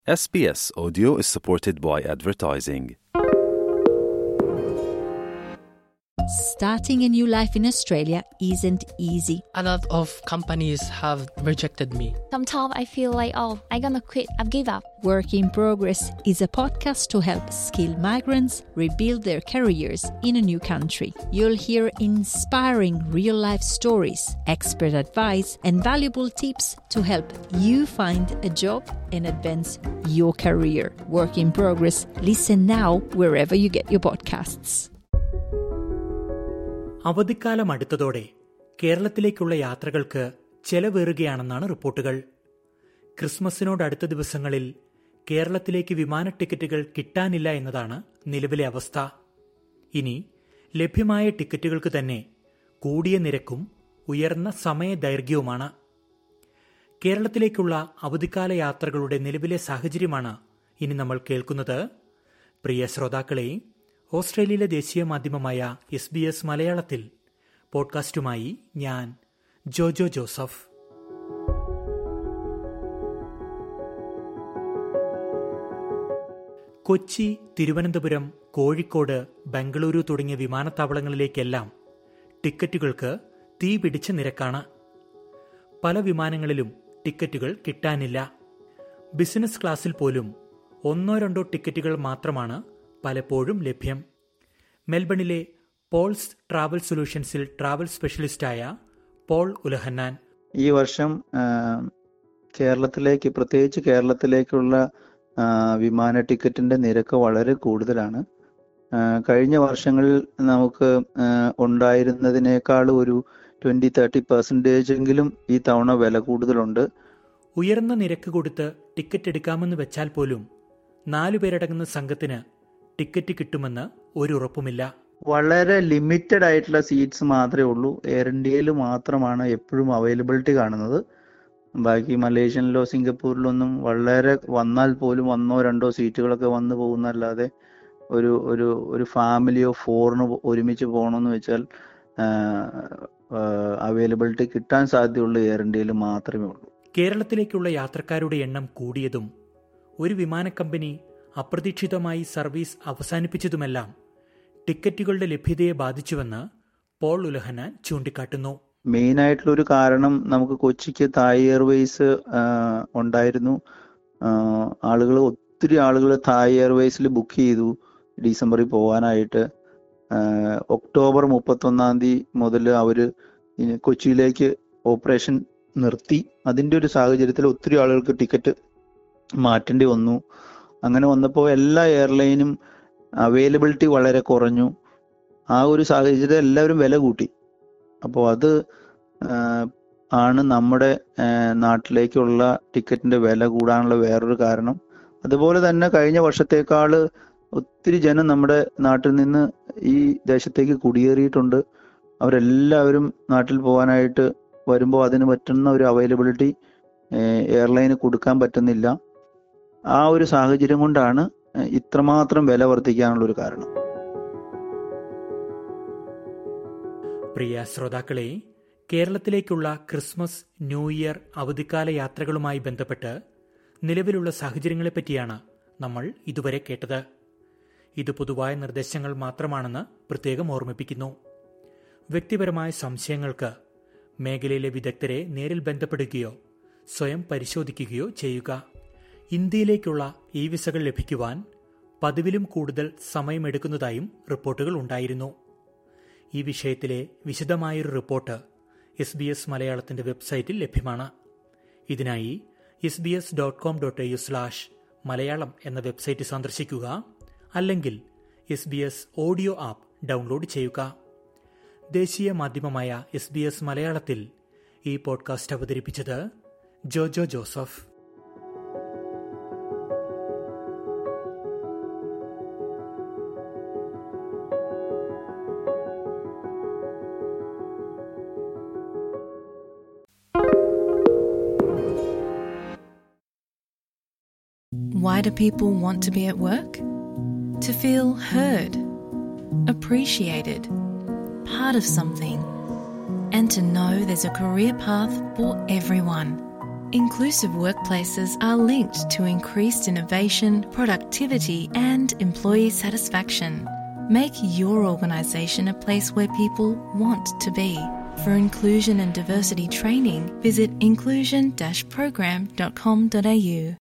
SBS Audio is supported by advertising. Starting a new life in Australia isn't easy. A lot of companies have rejected me. Sometimes I feel like, oh, I'm gonna quit, I've give up. Work in Progress is a podcast to help skilled migrants rebuild their careers in a new country. You'll hear inspiring real life stories, expert advice, and valuable tips to help you find a job and advance your career. Work in Progress. Listen now wherever you get your podcasts. അവധിക്കാലം അടുത്തതോടെ കേരളത്തിലേക്കുള്ള യാത്രകൾക്ക് ചെലവേറുകയാണെന്നാണ് റിപ്പോർട്ടുകൾ ക്രിസ്മസിനോട് അടുത്ത ദിവസങ്ങളിൽ കേരളത്തിലേക്ക് വിമാന ടിക്കറ്റുകൾ കിട്ടാനില്ല എന്നതാണ് നിലവിലെ അവസ്ഥ ഇനി ലഭ്യമായ ടിക്കറ്റുകൾക്ക് തന്നെ കൂടിയ നിരക്കും ഉയർന്ന സമയദൈർഘ്യവുമാണ് കേരളത്തിലേക്കുള്ള അവധിക്കാല യാത്രകളുടെ നിലവിലെ സാഹചര്യമാണ് ഇനി നമ്മൾ കേൾക്കുന്നത് പ്രിയ ശ്രോതാക്കളെ ഓസ്ട്രേലിയയിലെ ദേശീയ മാധ്യമമായ എസ് ബി എസ് മലയാളത്തിൽ പോഡ്കാസ്റ്റുമായി ഞാൻ ജോജോ ജോസഫ് കൊച്ചി തിരുവനന്തപുരം കോഴിക്കോട് ബംഗളൂരു തുടങ്ങിയ വിമാനത്താവളങ്ങളിലേക്കെല്ലാം ടിക്കറ്റുകൾക്ക് തീ പിടിച്ച നിരക്കാണ് പല വിമാനങ്ങളിലും ടിക്കറ്റുകൾ കിട്ടാനില്ല ബിസിനസ് ക്ലാസ്സിൽ പോലും ഒന്നോ രണ്ടോ ടിക്കറ്റുകൾ മാത്രമാണ് പലപ്പോഴും ലഭ്യം മെൽബണിലെ പോൾസ് ട്രാവൽ സൊല്യൂഷൻസിൽ ട്രാവൽ സ്പെഷ്യലിസ്റ്റായ പോൾ ഉലഹന്നാൻ ഈ വർഷം ആ, കേരളത്തിലേക്ക് പ്രത്യേകിച്ച് കേരളത്തിലേക്കുള്ള ആ, വിമാന ടിക്കറ്റിന്റെ നിരക്ക് വളരെ കൂടുതലാണ് ആ, കഴിഞ്ഞ വർഷങ്ങളിൽ നമുക്ക് ആ, ഉണ്ടായിരുന്നതിനേക്കാൾ ഒരു ട്വന്റി തേർട്ടി പെർസെൻറ്റേജ് എങ്കിലും ഈ തവണ വില കൂടുതലുണ്ട് ഉയർന്ന നിരക്ക് കൊടുത്ത് ടിക്കറ്റ് എടുക്കാമെന്ന് വെച്ചാൽ പോലും നാലു പേരടങ്ങുന്ന സംഘത്തിന് ടിക്കറ്റ് കിട്ടുമെന്ന് ഒരു ഉറപ്പുമില്ല വളരെ ലിമിറ്റഡ് ആയിട്ടുള്ള സീറ്റ്സ് മാത്രമേ ഉള്ളൂ എയർ ഇന്ത്യയിൽ മാത്രമാണ് എപ്പോഴും അവൈലബിലിറ്റി കാണുന്നത് ബാക്കി മലേഷ്യനിലോ സിംഗപ്പൂരിലോ ഒന്നും വളരെ വന്നാൽ പോലും ഒന്നോ രണ്ടോ സീറ്റുകളൊക്കെ വന്നു പോകുന്നല്ലാതെ ഒരു ഒരു ഒരു ഫാമിലിയോ ഫോറിന് ഒരുമിച്ച് പോകണമെന്ന് വെച്ചാൽ അവൈലബിലിറ്റി കിട്ടാൻ സാധ്യതയുള്ള എയർ ഇന്ത്യയിൽ മാത്രമേ ഉള്ളൂ കേരളത്തിലേക്കുള്ള യാത്രക്കാരുടെ എണ്ണം കൂടിയതും ഒരു വിമാന കമ്പനി അപ്രതീക്ഷിതമായി സർവീസ് അവസാനിപ്പിച്ചതുമെല്ലാം ടിക്കറ്റുകളുടെ ലഭ്യതയെ ബാധിച്ചുവെന്ന് പോൾ ഉലഹനാൻ ചൂണ്ടിക്കാട്ടുന്നു മെയിൻ ആയിട്ടുള്ള ഒരു കാരണം നമുക്ക് കൊച്ചിക്ക് തായ് എയർവേസ് ഉണ്ടായിരുന്നു ആളുകൾ ഒത്തിരി ആളുകൾ തായ് എയർവേസിൽ ബുക്ക് ചെയ്തു ഡിസംബറിൽ പോകാനായിട്ട് ആഹ് ഒക്ടോബർ മുപ്പത്തൊന്നാം തീയതി മുതൽ അവര് ഇനി കൊച്ചിയിലേക്ക് ഓപ്പറേഷൻ നിർത്തി അതിന്റെ ഒരു സാഹചര്യത്തിൽ ഒത്തിരി ആളുകൾക്ക് ടിക്കറ്റ് മാറ്റേണ്ടി വന്നു അങ്ങനെ വന്നപ്പോൾ എല്ലാ എയർലൈനും അവൈലബിലിറ്റി വളരെ കുറഞ്ഞു ആ ഒരു സാഹചര്യത്തിൽ എല്ലാവരും വില കൂട്ടി അപ്പോൾ അത് ആഹ് ആണ് നമ്മുടെ ആഹ് നാട്ടിലേക്കുള്ള ടിക്കറ്റിന്റെ വില കൂടാനുള്ള വേറൊരു കാരണം അതുപോലെ തന്നെ കഴിഞ്ഞ വർഷത്തേക്കാൾ ഒത്തിരി ജനം നമ്മുടെ നാട്ടിൽ നിന്ന് ഈ ദേശത്തേക്ക് കുടിയേറിയിട്ടുണ്ട് അവരെല്ലാവരും നാട്ടിൽ പോകാനായിട്ട് വരുമ്പോൾ അതിന് പറ്റുന്ന ഒരു അവൈലബിലിറ്റി എയർലൈന് കൊടുക്കാൻ പറ്റുന്നില്ല ആ ഒരു സാഹചര്യം കൊണ്ടാണ് ഇത്രമാത്രം വില വർദ്ധിക്കാനുള്ള ഒരു കാരണം പ്രിയ ശ്രോതാക്കളെ കേരളത്തിലേക്കുള്ള ക്രിസ്മസ് ന്യൂ ഇയർ അവധിക്കാല യാത്രകളുമായി ബന്ധപ്പെട്ട് നിലവിലുള്ള സാഹചര്യങ്ങളെപ്പറ്റിയാണ് നമ്മൾ ഇതുവരെ കേട്ടത് ഇത് പൊതുവായ നിർദ്ദേശങ്ങൾ മാത്രമാണെന്ന് പ്രത്യേകം ഓർമ്മിപ്പിക്കുന്നു വ്യക്തിപരമായ സംശയങ്ങൾക്ക് മേഖലയിലെ വിദഗ്ധരെ നേരിൽ ബന്ധപ്പെടുകയോ സ്വയം പരിശോധിക്കുകയോ ചെയ്യുക ഇന്ത്യയിലേക്കുള്ള ഈ വിസകൾ ലഭിക്കുവാൻ പതിവിലും കൂടുതൽ സമയമെടുക്കുന്നതായും റിപ്പോർട്ടുകൾ ഉണ്ടായിരുന്നു ഈ വിഷയത്തിലെ വിശദമായൊരു റിപ്പോർട്ട് എസ് ബി എസ് മലയാളത്തിന്റെ വെബ്സൈറ്റിൽ ലഭ്യമാണ് ഇതിനായി S B S dot com dot U slash Malayalam എന്ന വെബ്സൈറ്റ് സന്ദർശിക്കുക അല്ലെങ്കിൽ S B S audio app download ചെയ്യുക ദേശീയ മാധ്യമമായ എസ് ബി എസ് മലയാളത്തിൽ ഈ പോഡ്കാസ്റ്റ് അവതരിപ്പിച്ചത് Jojo Joseph Why do people want to be at work? To feel heard, appreciated, part of something, and to know there's a career path for everyone. Inclusive workplaces are linked to increased innovation, productivity, and employee satisfaction. Make your organisation a place where people want to be. For inclusion and diversity training, visit inclusion-program.com.au.